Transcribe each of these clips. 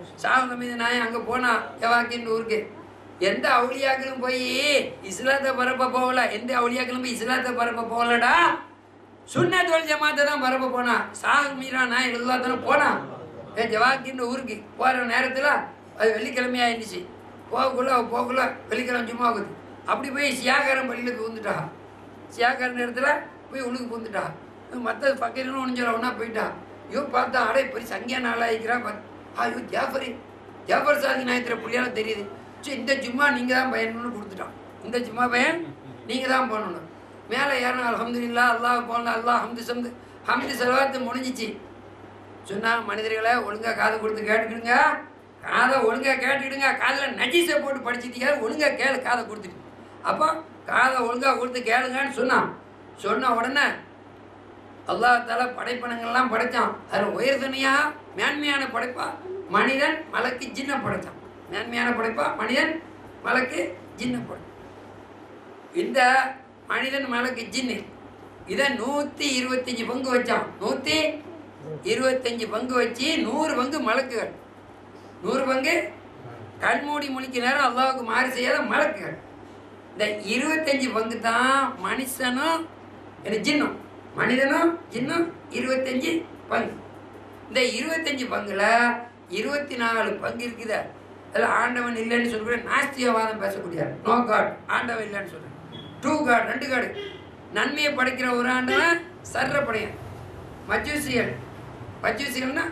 சாகுந்த மீது நாய் அங்கே போனா எவாக்கின்ற ஊருக்கு எந்த அவுளியாக்களும் போய் இஸ்லாத்தை பரப்ப போகல எந்த அவுளியாக்களும் போய் இஸ்லாத்தை பரப்ப போகலடா சுன்னத் வல் ஜமாத்தை தான் பரப்ப போனா சாகு மீரா நாய் எல்லாத்தாலும் போனான் ஏ ஜவாக்கின்ற ஊருக்கு போகிற நேரத்தில் அது வெள்ளிக்கிழமையா இருந்துச்சு போகக்குள்ள அவ போகக்குள்ள வெள்ளிக்கிழமை சும்மா ஆகுது அப்படி போய் சியாகாரம் பள்ளியில் பூந்துட்டா சியாகார நேரத்தில் போய் உழுக்கு பூந்துட்டா மற்ற பக்கத்தில் ஒன்று ஒன்றா போயிட்டா ஐயோ பார்த்தா அடே பெரிய சங்கியா நாளாயிக்கிறா பார்த்து ஐயோ ஜாஃபரி ஜாஃபர் சாதி நாயத்திர புள்ளியால தெரியுது சரி இந்த ஜும்மா நீங்கள் தான் பயணம்னு கொடுத்துட்டான் இந்த ஜும்மா பயன் நீங்கள் தான் பண்ணணும் மேலே ஏறணும் அல்ஹம்துலில்லா அல்லாஹ் போகலாம் அல்லாஹ் ஹம்து சம்து ஹம்து செலவாத்து முடிஞ்சிச்சு சொன்னா மனிதர்களை ஒழுங்கா காதை கொடுத்து கேட்டுக்கிடுங்க காதை ஒழுங்கா கேட்டுக்கிடுங்க காதில் நஜீஸை போட்டு படிச்சிட்டீங்க ஒழுங்கா கேளு காதை கொடுத்துட்டு அப்போ காதை ஒழுங்கா கொடுத்து கேளுங்கன்னு சொன்னான் சொன்ன உடனே அல்லாஹால படைப்பனங்கள்லாம் படைச்சான் அதில் உயர்தனையா மேன்மையான படைப்பா மனிதன் மலைக்கு ஜின்ன படைச்சான் மேன்மையான படைப்பா மனிதன் மலைக்கு ஜின்ன படை இந்த மனிதன் மலைக்கு ஜின்னு இதை நூற்றி இருபத்தஞ்சி பங்கு வச்சான் நூற்றி இருபத்தஞ்சி பங்கு வச்சு நூறு பங்கு மலக்குகள் நூறு பங்கு கண்மூடி முழிக்க நேரம் அல்லாவுக்கு மாறி செய்யாத மலக்குகள் இந்த இருபத்தஞ்சி பங்கு தான் மனுஷனும் என்ன ஜின்னும் மனிதனும் ஜின்னும் இருபத்தஞ்சி பங்கு இந்த இருபத்தஞ்சி பங்குல இருபத்தி நாலு பங்கு இருக்குத அதில் ஆண்டவன் இல்லைன்னு சொல்லக்கூடிய நாஸ்தியவாதம் பேசக்கூடியார் நோ காட் ஆண்டவன் இல்லைன்னு சொல்றேன் டூ காட் ரெண்டு காடு நன்மையை படைக்கிற ஒரு ஆண்டவன் சர்ற படையன் மஜூசியல் மஜூசியல்னா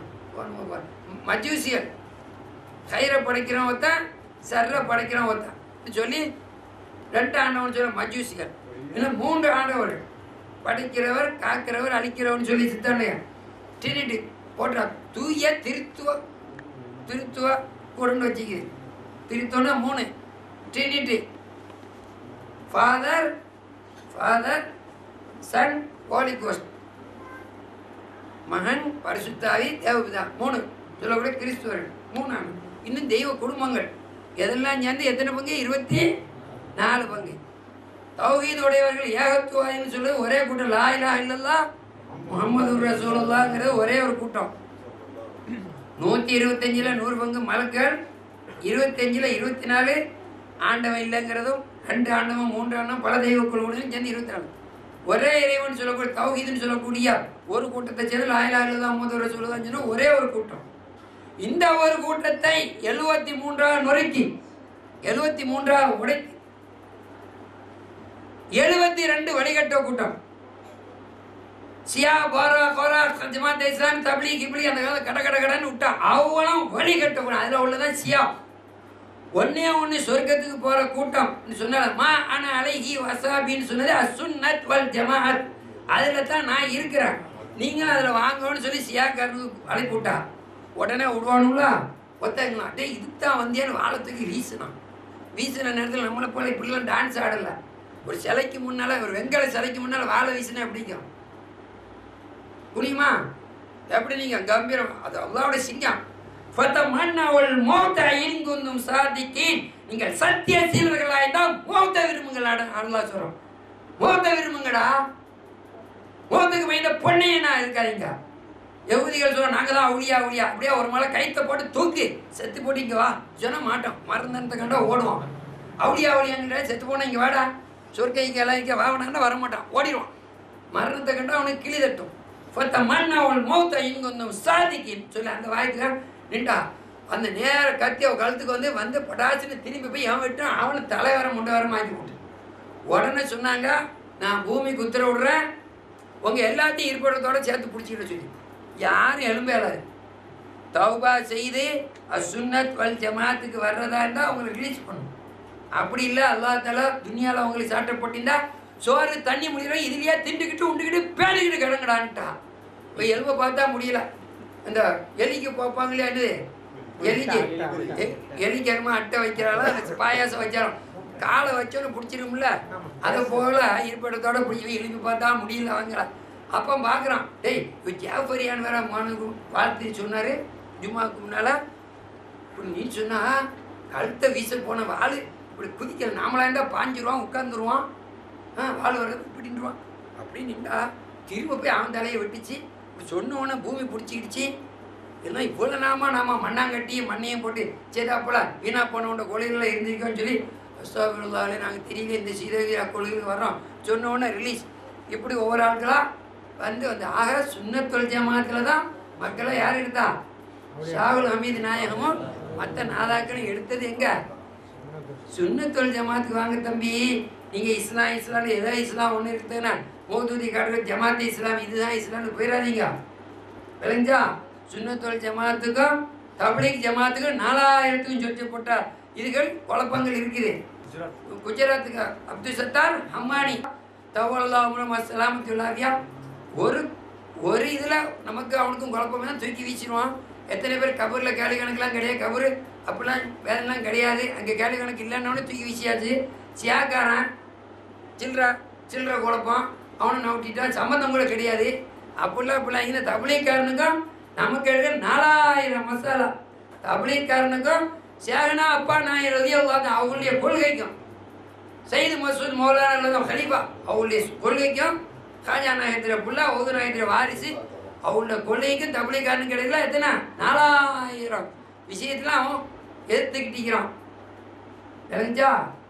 மஜூசியல் கயிறை படைக்கிறவன் ஒருத்தன் சர்ற படைக்கிறவன் ஒருத்தன் சொல்லி ரெண்டு ஆண்டவன் சொல்ல மஜூசிகள் இல்லை மூன்று ஆண்டவர்கள் படைக்கிறவர் காக்கிறவர் அழிக்கிறவர்னு சொல்லி சித்தாண்டையா டிரிட்டு போட்டா தூய திருத்துவ திருத்துவ கூடன்னு வச்சுக்குது திருத்தோன்னா மூணு trinity father father son holy ghost மகன் பரிசுத்தாவி தேவபிதா மூணு சொல்லக்கூடிய கிறிஸ்துவர்கள் மூணு ஆண்டு இன்னும் தெய்வ குடும்பங்கள் எதெல்லாம் சேர்ந்து எத்தனை பங்கு இருபத்தி நாலு பங்கு தௌஹீத் உடையவர்கள் ஏகத்துவாயின்னு சொல்லி ஒரே கூட்டம் லா இலா இல்லல்லா முகமது ரசூலுல்லாங்கிறது ஒரே ஒரு கூட்டம் நூற்றி இருபத்தஞ்சில் நூறு பங்கு மலக்கள் இருபத்தஞ்சில் இருபத்தி நாலு ஆண்டவன் இல்லைங்கிறதும் ரெண்டு ஆண்டவன் மூன்று ஆண்டவன் பல தெய்வ குழுவுடையும் சேர்ந்து இருபத்தி நாலு ஒரே இறைவன் சொல்லக்கூடிய தௌஹீதுன்னு சொல்லக்கூடிய ஒரு கூட்டத்தை சேர்ந்து லாயிலாக முதல்வர் சொல்லுதான்னு சொன்னா ஒரே ஒரு கூட்டம் இந்த ஒரு கூட்டத்தை எழுபத்தி மூன்றாக நொறுக்கி எழுபத்தி மூன்றாக உடைத்து எழுபத்தி ரெண்டு வழிகட்ட கூட்டம் சியா போரா கோரா ஜமாத் இஸ்லாம் தப்லி கிப்லி அந்த காலத்துல கட கட கடன்னு விட்டா அவங்களும் வழிகட்ட கூட்டம் அதில் உள்ளதான் சியா ஒன்னே ஒன்று சொர்க்கத்துக்கு போகிற கூட்டம் சொன்னால மா அன அலைஹி வசாபின்னு சொன்னது அசுன்னத் வல் ஜமாஅத் அதில் தான் நான் இருக்கிறேன் நீங்களும் அதில் வாங்கன்னு சொல்லி சியாக்காரனுக்கு அழைப்பு விட்டா உடனே விடுவானுங்களா ஒத்தங்களா டே இதுக்கு தான் வந்தியான்னு வாழத்துக்கு வீசினான் வீசின நேரத்தில் நம்மளை போல இப்படிலாம் டான்ஸ் ஆடலை ஒரு சிலைக்கு முன்னால் ஒரு வெங்கல சிலைக்கு முன்னால் வாழை வீசினா எப்படிக்கும் புரியுமா எப்படி நீங்கள் கம்பீரம் அது அல்லாவோட சிங்கம் ஃபதமன்னவல் மௌத இன்குந்தும் சாதிக்கீன் நீங்கள் சத்திய சீலர்களாய் தான் மௌத்த விரும்புங்கள் அல்லாஹ் சொல்றோம் மௌத்த விரும்புங்கடா மௌத்துக்கு பயந்த பொண்ணையனா இருக்காதீங்க யகுதிகள் சொல்ல நாங்கள் தான் உளியா உளியா அப்படியே ஒரு மலை கைத்தை போட்டு தூக்கு செத்து போட்டு இங்கே வா சொன்ன மாட்டோம் மருந்தனத்தை கண்டா ஓடுவோம் அவளியா அவளியாங்கிட்ட செத்து போனா இங்கே வாடா சொர்க்கைக்கு எல்லாம் இங்கே வாங்கினா வர மாட்டான் ஓடிடுவான் மரணத்தை கண்டா அவனுக்கு கிளி தட்டும் ஃபத்த மண் அவள் மௌத்த இங்கொந்தும் சாதிக்கின்னு சொல்லி அந்த வாய்க்கு நின்றா அந்த நேர கத்தி அவன் கழுத்துக்கு வந்து வந்து படாச்சுன்னு திரும்பி போய் அவன் விட்டான் அவனை தலைவர முண்டவரம் ஆக்கி விட்டு உடனே சொன்னாங்க நான் பூமிக்கு உத்தரவு விடுறேன் உங்கள் எல்லாத்தையும் இருப்பிடத்தோட சேர்த்து பிடிச்சிக்கிட சொல்லி யாரும் எலும்பேலாது தௌபா செய்து அசுன்னத் வல் ஜமாத்துக்கு வர்றதா இருந்தால் அவங்களை ரிலீஸ் பண்ணும் அப்படி இல்லை அல்லா தாலா துனியாவில் அவங்களுக்கு சாட்டப்பட்டிருந்தா சோறு தண்ணி முடியல இதுலயே திண்டுக்கிட்டு உண்டுக்கிட்டு பேடிக்கிட்டு கிடங்கடான்ட்டா இப்போ எலும்பை பார்த்தா முடியல இந்த எலிக்கு பார்ப்பாங்களே என்னது எலிக்கு எ- எலிக்கு என்னமோ அட்டை வைக்கிறாளோ அந்த பாயாசம் வச்சாலும் காலை வச்சோன்னு பிடிச்சிரும்ல அதை போல இருப்பிடத்தோட பிடிச்சி எலும்பி பார்த்தா முடியல அவங்கள அப்போ பார்க்குறான் டேய் இப்போ ஜாஃபரியான் வேற மானுக்கு வாழ்த்து சொன்னார் ஜும்மாவுக்கு முன்னால் இப்படி நீ சொன்னா கழுத்தை வீச போன வாள் இப்படி குதிக்கல நாமளா இருந்தால் பாஞ்சிருவான் உட்காந்துருவான் ஆ வாள் வர்றது இப்படின்றான் அப்படி நின்றா திரும்ப போய் அவன் தலையை வெட்டிச்சு இப்படி சொன்ன உடனே பூமி பிடிச்சிக்கிடுச்சு இதெல்லாம் இவ்வளோ நாம நாம மண்ணாங்கட்டியும் மண்ணையும் போட்டு சேதாப்போல வீணா போனவண்ட கொள்கைகளில் இருந்திருக்கோம்னு சொல்லி அஸ்தாபிருல்லாலே நாங்கள் தெரியல இந்த சீதவீரா கொள்கைக்கு வர்றோம் சொன்ன உடனே ரிலீஸ் இப்படி ஒவ்வொரு ஆட்களாக வந்து வந்து ஆக சுண்ணத்தொல் ஜமாத்தில் தான் மக்களை யார் எடுத்தா ஷாகுல் ஹமீது நாயகமும் மற்ற நாதாக்களும் எடுத்தது எங்க சுண்ணத்தொல் ஜமாத்துக்கு வாங்க தம்பி நீங்க இஸ்லாம் இஸ்லாம் ஏதோ இஸ்லாம் ஒன்று இருக்குதுன்னா மோதூதி காட்டுற ஜமாத் இஸ்லாம் இதுதான் இஸ்லாம்னு போயிடாதீங்க விளைஞ்சா சுண்ணத்தொல் ஜமாத்துக்கும் தப்லீக் ஜமாத்துக்கும் நாலாயிரத்துக்கும் சொச்சு போட்டார் இதுகள் குழப்பங்கள் இருக்குது குஜராத்துக்கு அப்துல் சத்தார் ஹம்மானி தவல்லாமுரம் அஸ்லாமத்துல்லாவியா ஒரு ஒரு இதில் நமக்கு அவனுக்கும் குழப்பம் தான் தூக்கி வீசிடுவான் எத்தனை பேர் கபூரில் கேள்வி கணக்கெலாம் கிடையாது கபூர் அப்படிலாம் வேலைலாம் கிடையாது அங்கே கேள்வி கணக்கு இல்லைன்னொடனே தூக்கி வீசியாச்சு சியாக்காரன் சில்லற சில்லற குழப்பம் அவனை நவுட்டிட்டான் சம்மந்தம் கூட கிடையாது அப்படிலாம் அப்படிலாம் இந்த தபிலிக்காரனுக்கும் நமக்கு எடுக்க நாலாயிரம் மசாலா தபிலிக்காரனுக்கும் சேகனா அப்பா நாயர் ரதியல்லாத அவங்களுடைய கொள்கைக்கும் சைது மசூத் மௌலானா ஹலீஃபா அவங்களுடைய கொள்கைக்கும் காஜா நாயகத்திர புள்ள ஓது நாயகத்திர வாரிசு அவங்களோட கொள்கைக்கும் தபிலிக்காரனுக்கு கிடைக்கல எத்தனை நாலாயிரம் விஷயத்துல அவன் எதிர்த்துக்கிட்டிக்கிறான் தெரிஞ்சா